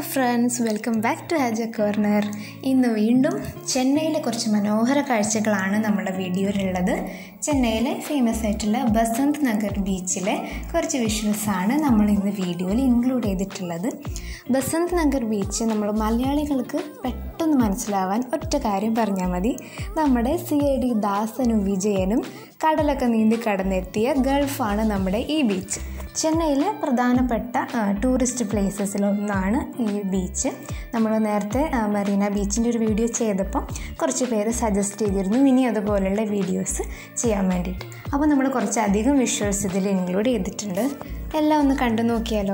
friends welcome back to Haja corner ഇന്ന് വീണ്ടും ചെന്നൈയിലെ കുറച്ച് മനോഹര കാഴ്ചകളാണ് നമ്മുടെ വീഡിയോയിലുള്ളത് ചെന്നൈയിലെ ഫേമസ് ആയിട്ടുള്ള ബസന്ത് നഗർ ബീച്ചിലെ കുറച്ച് വിഷ്വൽസാണ് നമ്മൾ ഇന്ന് വീഡിയോയിൽ ഇൻക്ലൂഡ് ചെയ്തിട്ടുള്ളത് ബസന്ത് നഗർ ബീച്ച് നമ്മൾ മലയാളികൾക്ക് പെട്ടെന്ന് മനസ്സിലാവാൻ ഒറ്റ കാര്യം പറഞ്ഞാൽ മതി നമ്മുടെ സി ഐ ഡി ദാസനും വിജയനും കടലൊക്കെ നീന്തി കടന്നെത്തിയ ഗൾഫാണ് നമ്മുടെ ഈ ബീച്ച് ചെന്നൈയിലെ പ്രധാനപ്പെട്ട ആ, ടൂറിസ്റ്റ് പ്ലേസസിലൊന്നാണ് ഈ ബീച്ച് നമ്മൾ നേരത്തെ ആ, മറീന ബീച്ചിൻ്റെ ഒരു വീഡിയോ ചെയ്തപ്പോൾ കുറച്ച് പേര് സജസ്റ്റ് ചെയ്തിരുന്നു ഇനി അതുപോലെയുള്ള വീഡിയോസ് ചെയ്യാൻ വേണ്ടിയിട്ട് അപ്പോൾ നമ്മൾ കുറച്ചധികം വിഷ്വൽസ് ഇതിൽ ഇൻക്ലൂഡ് ചെയ്തിട്ടുണ്ട് എല്ലാം ഒന്ന് കണ്ടു നോക്കിയാലോ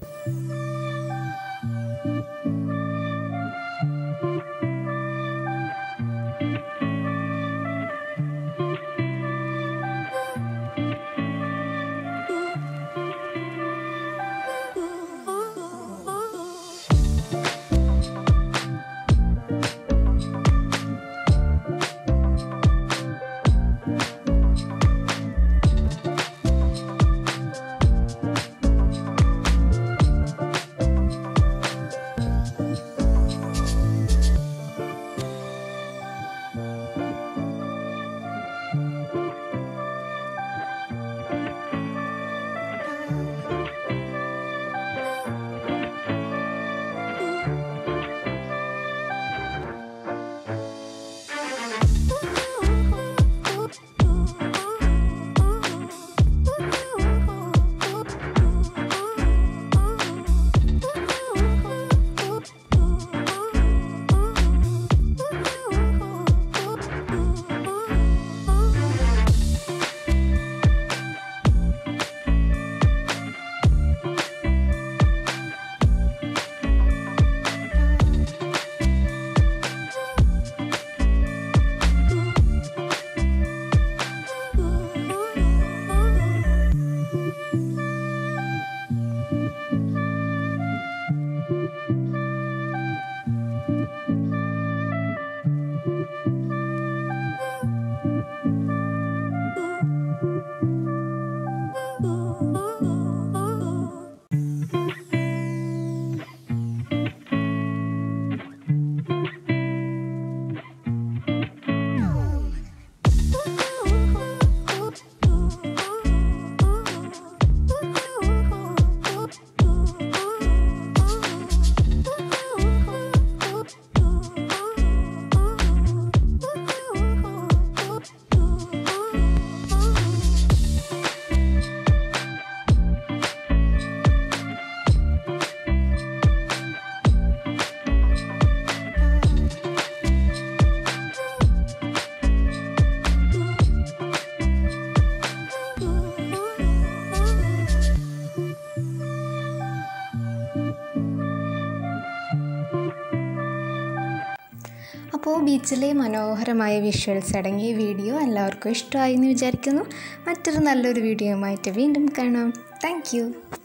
അപ്പോൾ ബീച്ചിലെ മനോഹരമായ വിഷ്വൽസ് അടങ്ങിയ വീഡിയോ എല്ലാവർക്കും ഇഷ്ടമായി എന്ന് വിചാരിക്കുന്നു മറ്റൊരു നല്ലൊരു വീഡിയോയുമായിട്ട് വീണ്ടും കാണാം താങ്ക്